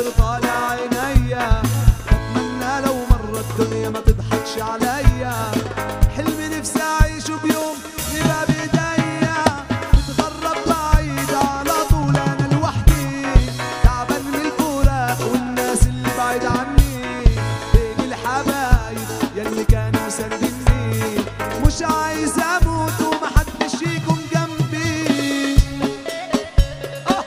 الاخر طالع عينيا اتمنى لو مرة الدنيا ما تضحكش عليا حلمي نفسي اعيشه بيوم يبقى بايديا متغرب بعيد على طول انا لوحدي تعبان من الفراق والناس اللي بعيد عني بين الحبايب يلي كانوا ساندني مش عايز اموت ومحدش يكون جنبي آه.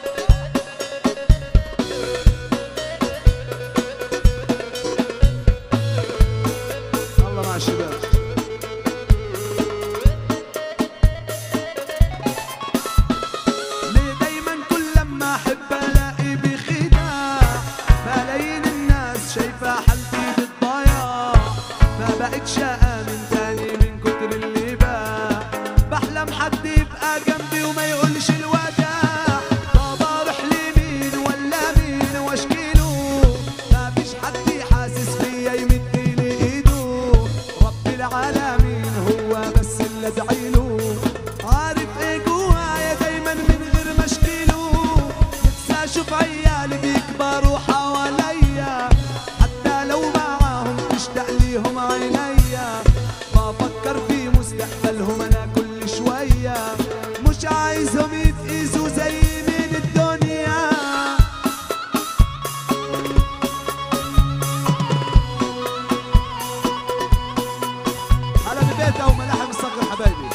الله مع الشباب ليه دايما كل لما احب الاقي بخداع ملايين الناس شايفه حالتي بالضياع ما بقتش امن تاني من كتر اللي باع بحلم حد يبقى جنبي وما يقولش الوداع طب اروح لمين ولا مين واشكيله ما فيش حد حاسس بيا يمد لي ايده رب العالمين هو بس اللي ادعيله عارف ايه جوايا دايما من غير ما اشكيله نفسي اشوف عيالي بيكبروا حواليا حتى لو معاهم تشتاق ليهم عينيا بفكر في مستقبلهم انا كل شويه مش عايزهم يتقيسوا زي من الدنيا على بيتها وملاحم الصقر حبايبي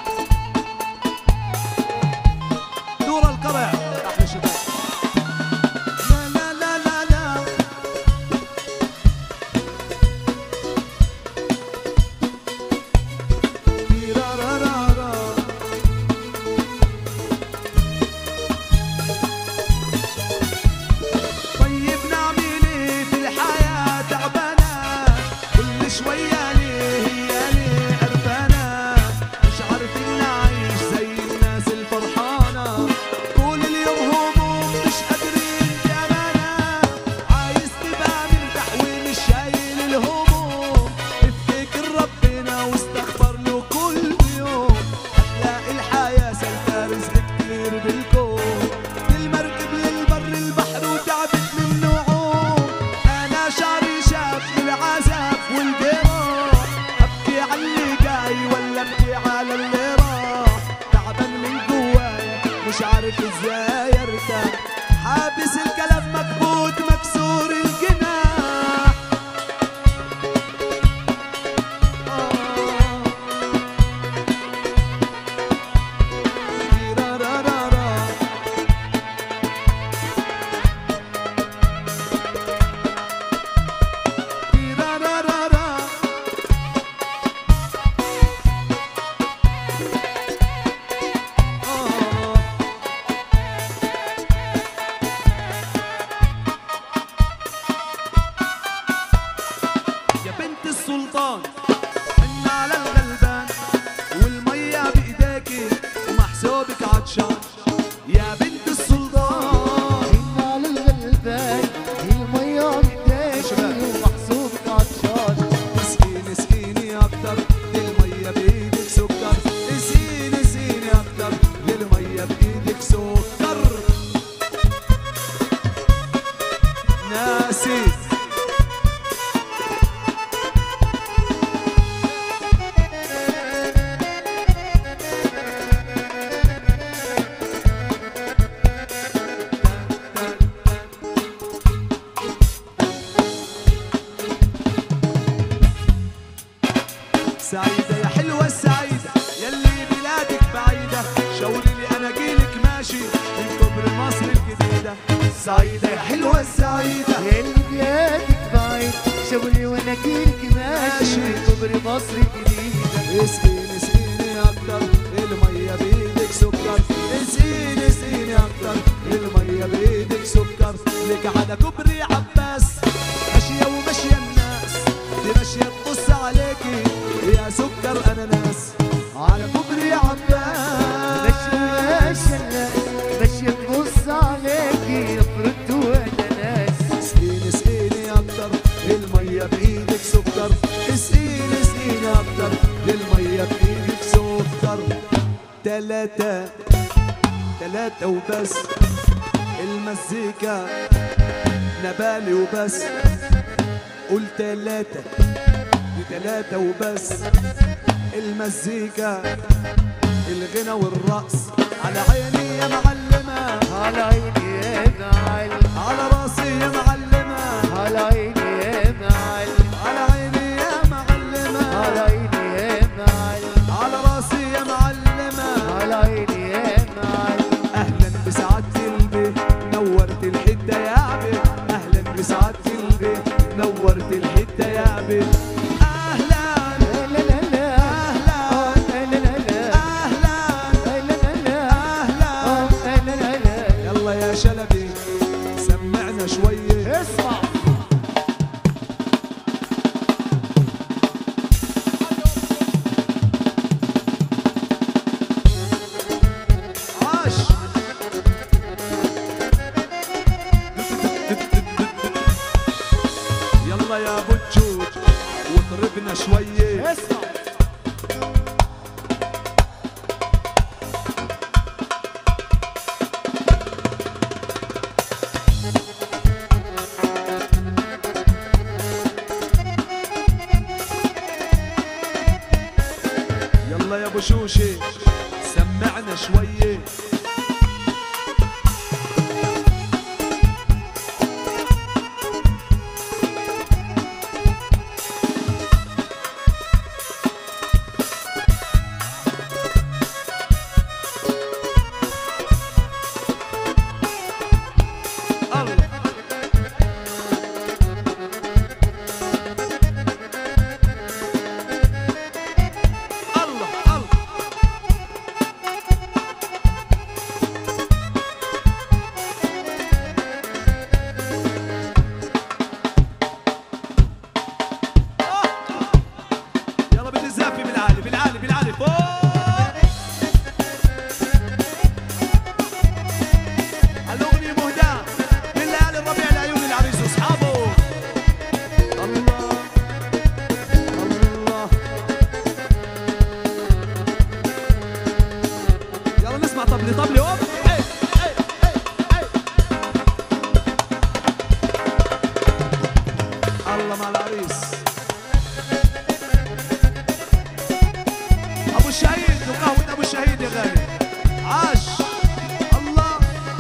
دور القرع احلى شباب لا لا لا لا لا تيرارارارا. طيب نعمل ايه في الحياة تعبانة كل شوية ليه هي ليه قرفانة مش عارفين نعيش زي الناس الفرحانة طول اليوم هموم مش قادرين بأمانة عايز تبقى مرتاح ومش شايل الهموم افتكر ربنا واستغفر له كل يوم هتلاقي الحياة سالكة رزق كتير بالكون المركب للبر البحر وتعبت من نوعه انا شعري شاف العذاب والجراح ابكي على اللي جاي ولا ابكي على اللي راح تعبان من جوايا مش عارف ازاي ارتاح حابس الكلام مكبوت مكسور الجناح آه. تيرارارارا. تيرارارارا. آه. يا بنت السلطان حن على الغلبان والمية بإيديكي ومحسوبك عطشان يا بنت السلطان إن على الغلبان المية بداكي شباب. ومحسوبك عطشان اسقيني اسقيني أكتر للمية بإيدك سكر اسقيني اسقيني أكتر للمية بإيدك سكر ناسي سعيدة يا حلوة السعيدة يلي بلادك بعيدة شاوري لي أنا جيلك ماشي من كبر مصر الجديدة سعيدة يا حلوة السعيدة اللي بلادك بعيد شغلي وانا جيلك ماشي من كبر مصر الجديدة اسقيني اسقيني أكتر المية بإيدك سكر اسقيني اسقيني أكتر المية بإيدك سكر لك على كوبري عباس ماشية وماشية الناس دي ماشية تبص عليكي يا سكر أناناس على كوبري عباس ماشية ماشية ماشية تبص عليكي افرض وانا ناس اسقيني اسقيني اكتر المية بايدك سكر اسقيني اسقيني اكتر المية بايدك سكر تلاتة تلاتة وبس المزيكا نبالي وبس قول تلاتة دي تلاتة وبس المزيكا الغنى والرقص على عيني يا معلمة على عيني يا معلم على راسي يا معلمة على عيني يا معلم على عيني يا معلمة على عيني يا معلم على راسي يا معلمة على عيني يا معلم اهلا بسعادة البيت نورت الحتة يا عبد اهلا بسعادة البيت نورت الحتة يا عبد اهلا لا لا لا اهلا لا لا لا اهلا لا لا لا اهلا لا لا لا يلا يا شلبي سمعنا شوية اسمع عاش يلا يا بجوج واضربنا شوية اسمع يلا يا ابو شوشي سمعنا شوية الله الله الله يلا بدي زافي بالعالي بالعالي بالعالي فوق هالأغنية مهداة من ليالي الربيع لعيون العريس واصحابه الله الله يلا نسمع طبلي طبلي هوب اي اي اي اي الله مع العريس ابو الشهيد وقهوة ابو الشهيد يا غالي عاش الله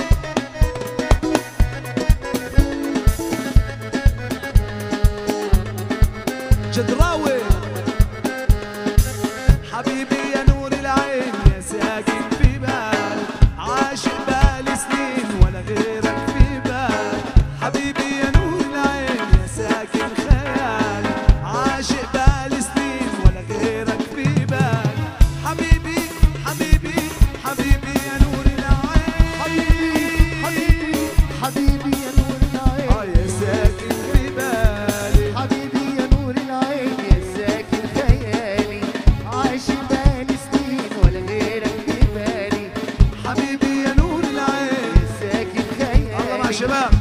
جدراوي حبيبي يا نور العين يا ساكن في بال عاشق بالي سنين ولا غيرك في بال حبيبي يا نور العين يا ساكن خيال عاشق بالي سنين ولا غيرك في بال حبيبي حبيبي حبيبي يا نور العين حبيبي حبيبي يا نور العين اه يا ساكن في بالي حبيبي يا نور العين يا ساكن خيالي عايش بالي سنين ولا غيرك في بالي حبيبي يا نور العين ساكن خيالي الله مع الشباب